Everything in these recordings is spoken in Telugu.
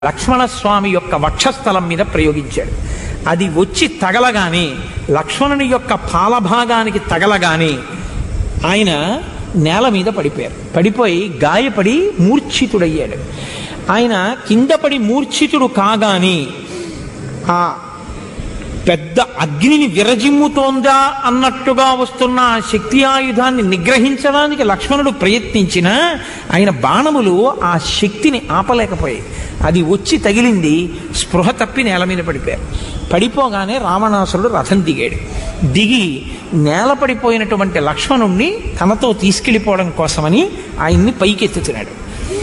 లక్ష్మణస్వామి యొక్క వక్షస్థలం మీద ప్రయోగించాడు అది వచ్చి తగలగానే లక్ష్మణుని యొక్క పాలభాగానికి తగలగానే ఆయన నేల మీద పడిపోయారు పడిపోయి గాయపడి మూర్ఛితుడయ్యాడు ఆయన కింద పడి మూర్ఛితుడు కాగానే ఆ పెద్ద అగ్నిని విరజిమ్ముతోందా అన్నట్టుగా వస్తున్న ఆ శక్తి ఆయుధాన్ని నిగ్రహించడానికి లక్ష్మణుడు ప్రయత్నించినా ఆయన బాణములు ఆ శక్తిని ఆపలేకపోయాయి అది వచ్చి తగిలింది స్పృహ తప్పి నేల మీద పడిపోయారు పడిపోగానే రావణాసురుడు రథం దిగాడు దిగి నేల పడిపోయినటువంటి లక్ష్మణుణ్ణి తనతో తీసుకెళ్ళిపోవడం కోసమని ఆయన్ని పైకెత్తుతున్నాడు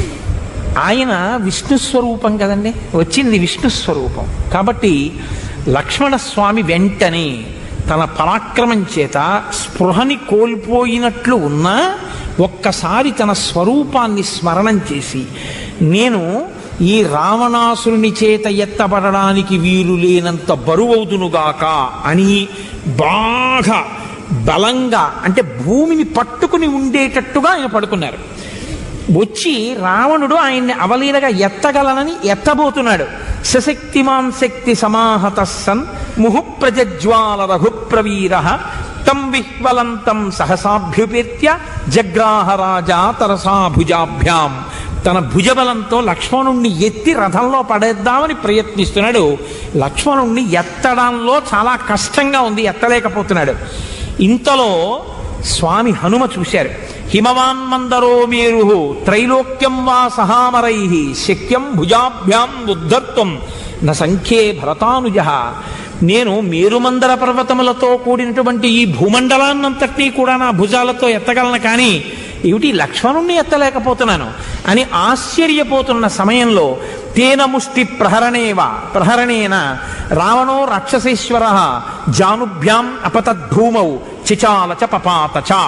ఆయన విష్ణు స్వరూపం కదండి వచ్చింది విష్ణు స్వరూపం కాబట్టి లక్ష్మణస్వామి వెంటనే తన పరాక్రమం చేత స్పృహని కోల్పోయినట్లు ఉన్నా ఒక్కసారి తన స్వరూపాన్ని స్మరణం చేసి నేను ఈ రావణాసురుని చేత ఎత్తబడడానికి వీలు లేనంత బరువవుదునుగాక అని బాగా బలంగా అంటే భూమిని పట్టుకుని ఉండేటట్టుగా ఆయన పడుకున్నారు వచ్చి రావణుడు ఆయన్ని అవలీలగా ఎత్తగలనని ఎత్తబోతున్నాడు సశక్తిమాన్ శక్తి సమాహత సన్ ముహు ప్రజజ్వాల రఘుప్రవీర తం విహ్వలంతం సహసాభ్యుపేత్య జగ్రాహ రాజా తరసా భుజాభ్యాం తన భుజబలంతో లక్ష్మణుణ్ణి ఎత్తి రథంలో పడేద్దామని ప్రయత్నిస్తున్నాడు లక్ష్మణుణ్ణి ఎత్తడంలో చాలా కష్టంగా ఉంది ఎత్తలేకపోతున్నాడు ఇంతలో స్వామి హనుమ చూశారు హిమవాన్ మందరో మేరు త్రైలోక్యం వా సహామరై శక్యం భుజాభ్యాం ఉద్ధర్తం న సంఖ్యే భరతానుజ నేను మేరుమందర పర్వతములతో కూడినటువంటి ఈ భూమండలాన్నంతటినీ కూడా నా భుజాలతో ఎత్తగలను కానీ ఏమిటి లక్ష్మణుణ్ణి ఎత్తలేకపోతున్నాను అని ఆశ్చర్యపోతున్న సమయంలో తేన ముష్టి ప్రహరణేవ ప్రహరణేన రావణో రాక్షసేశ్వర జానుభ్యాం అపతద్భూమౌ చిచాల చ పపాత చ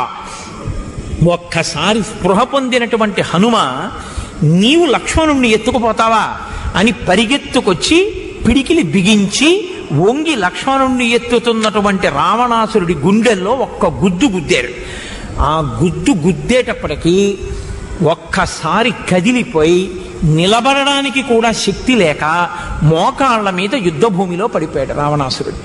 ఒక్కసారి స్పృహ పొందినటువంటి హనుమ నీవు లక్ష్మణుణ్ణి ఎత్తుకుపోతావా అని పరిగెత్తుకొచ్చి పిడికిలి బిగించి వంగి లక్ష్మణుణ్ణి ఎత్తుతున్నటువంటి రావణాసురుడి గుండెల్లో ఒక్క గుద్దు గుద్దారు ఆ గుద్దు గుద్దేటప్పటికీ ఒక్కసారి కదిలిపోయి నిలబడడానికి కూడా శక్తి లేక మోకాళ్ల మీద యుద్ధభూమిలో పడిపోయాడు రావణాసురుడు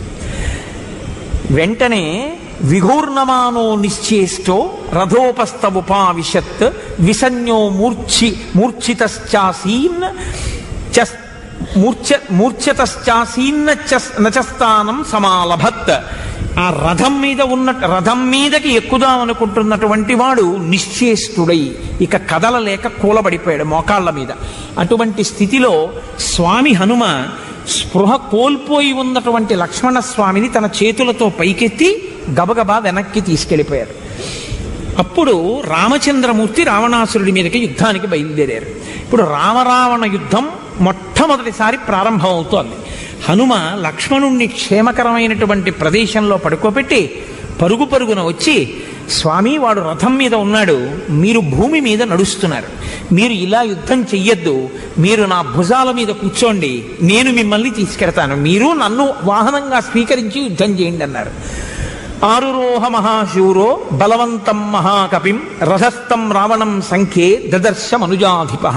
వెంటనే విఘూర్ణమానో నిశ్చేష్టో రథోపస్తవుపావిశత్ విసన్యో మూర్ఛి మూర్ఛితశ్చాసీన్ చస్ మూర్ఛ మూర్ఛతశ్చాసీన్న చస్ నచస్థానం సమాలభత్ ఆ రథం మీద ఉన్న రథం మీదకి ఎక్కుదామనుకుంటున్నటువంటి వాడు నిశ్చేష్టుడై ఇక కదలలేక కూలబడిపోయాడు మోకాళ్ళ మీద అటువంటి స్థితిలో స్వామి హనుమ స్పృహ కోల్పోయి ఉన్నటువంటి లక్ష్మణ స్వామిని తన చేతులతో పైకెత్తి గబగబా వెనక్కి తీసుకెళ్ళిపోయారు అప్పుడు రామచంద్రమూర్తి రావణాసురుడి మీదకి యుద్ధానికి బయలుదేరారు ఇప్పుడు రామరావణ యుద్ధం మొట్టమొదటిసారి ప్రారంభమవుతోంది హనుమ లక్ష్మణుణ్ణి క్షేమకరమైనటువంటి ప్రదేశంలో పడుకోబెట్టి పరుగు పరుగున వచ్చి స్వామి వాడు రథం మీద ఉన్నాడు మీరు భూమి మీద నడుస్తున్నారు మీరు ఇలా యుద్ధం చెయ్యొద్దు మీరు నా భుజాల మీద కూర్చోండి నేను మిమ్మల్ని తీసుకెడతాను మీరు నన్ను వాహనంగా స్వీకరించి యుద్ధం చేయండి అన్నారు ఆరురోహ మహాశూరో బలవంతం మహాకపిం రథస్థం రావణం సంఖ్యే దదర్శ మనుజాధిప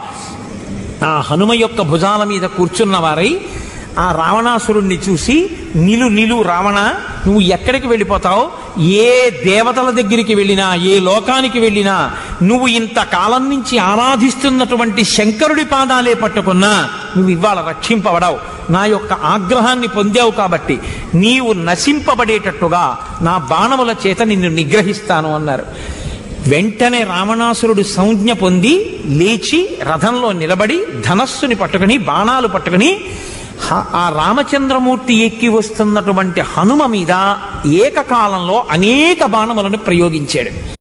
ఆ హనుమ యొక్క భుజాల మీద కూర్చున్న వారై ఆ రావణాసురుణ్ణి చూసి నిలు నిలు రావణ నువ్వు ఎక్కడికి వెళ్ళిపోతావు ఏ దేవతల దగ్గరికి వెళ్ళినా ఏ లోకానికి వెళ్ళినా నువ్వు ఇంతకాలం నుంచి ఆరాధిస్తున్నటువంటి శంకరుడి పాదాలే పట్టుకున్నా నువ్వు ఇవాళ రక్షింపబడవు నా యొక్క ఆగ్రహాన్ని పొందావు కాబట్టి నీవు నశింపబడేటట్టుగా నా బాణముల చేత నిన్ను నిగ్రహిస్తాను అన్నారు వెంటనే రావణాసురుడు సంజ్ఞ పొంది లేచి రథంలో నిలబడి ధనస్సుని పట్టుకుని బాణాలు పట్టుకుని హ- ఆ రామచంద్రమూర్తి ఎక్కి వస్తున్నటువంటి హనుమ మీద ఏకకాలంలో అనేక బాణములను ప్రయోగించాడు